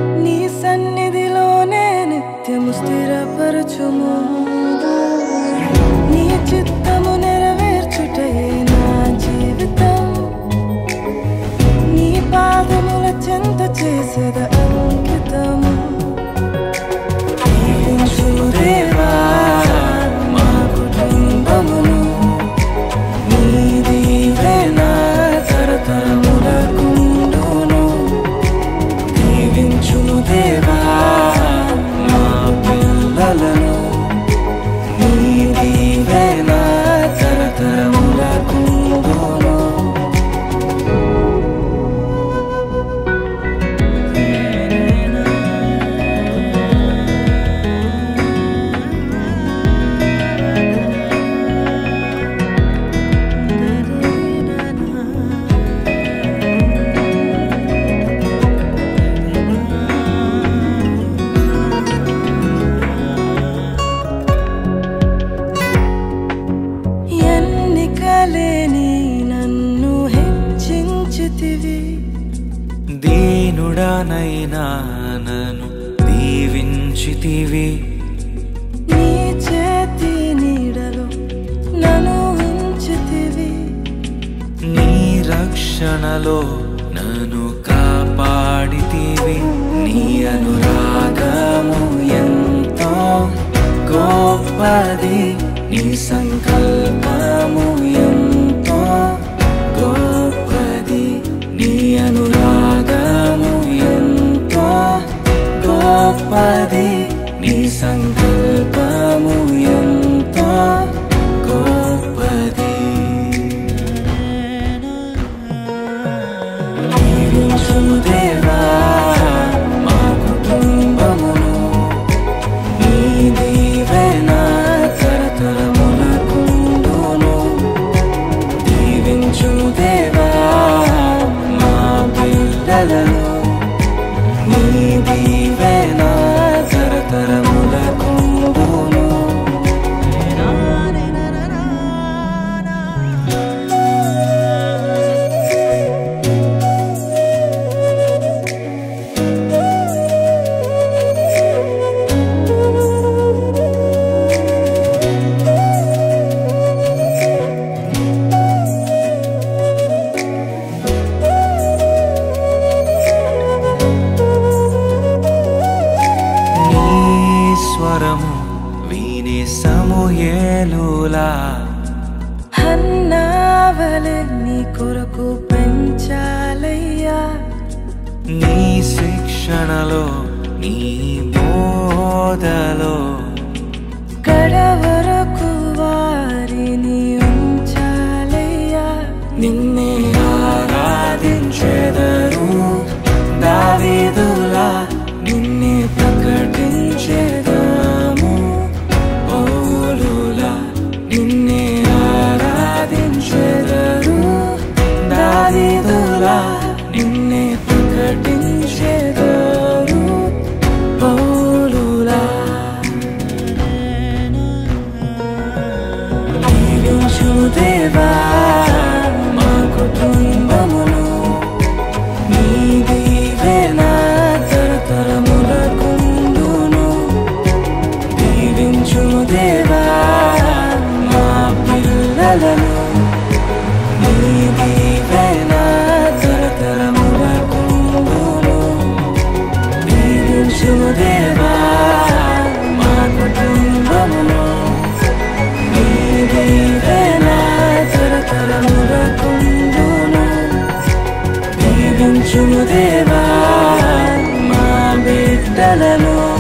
నీ సన్నిధిలోనే నిత్యము స్థిరపరచుము నీ చిత్తము నెరవేర్చుటయే నా జీవితం నీ పాదముల చెంత చేసేద అంకితము దీవించుము దేవా మా కుటుంబమును నీ దీవెన తరతరములకుండును దీవించుము దేవా మా పిల్లలను నీ దీవెన తరతరములకుండును ఎన్నికలేని నన్ను హెచ్చించితివి దీనుడనైనా నన్ను దీవించితివి నీ చేతి నీడలో నన్ను ఉంచితివి నీ రక్షణలో నన్ను కాపాడితివి నీ అనురాగము ఎంతో గొప్పది నీ సంకల్పము ఎంతో గొప్పది నీ అనురాగము ఎంతో గొప్పది నీ సంకల్పము ఎంతో గొప్పది దీవించుము దేవా మా కుటుంబమును నీ దీవెన తరతరములకుండును దీవించుము దేవా మా పిల్లలను నీ దీవెన తరతరములకుండును నీ స్వరము విని సమూయేలులా హన్నావలే నీ కొరకు పెంచాలయ్యా నీ శిక్షణలో నీ బోధలో గడవరకు వారిని ఉంచాలయ్యా నిన్నే ఆరాధించెదరు దావీదులా నిన్నే ప్రకటించెదాము పౌలులా నిన్నే ఆరాధించెదరు దావీదులా నిన్నే ప్రకటించెదరు పౌలులా దీవించు దేవా మా కుటుంబమును నీ దీవెన తరతరములకుండును దీవించు దేవా మా పిల్లలను నీ దీవెన తరతరములకుండును దీవించు దేవా మా కుటుంబమును నీ దీవెన తరతరములకుండును దీవించుము దేవా మా బిడ్డలను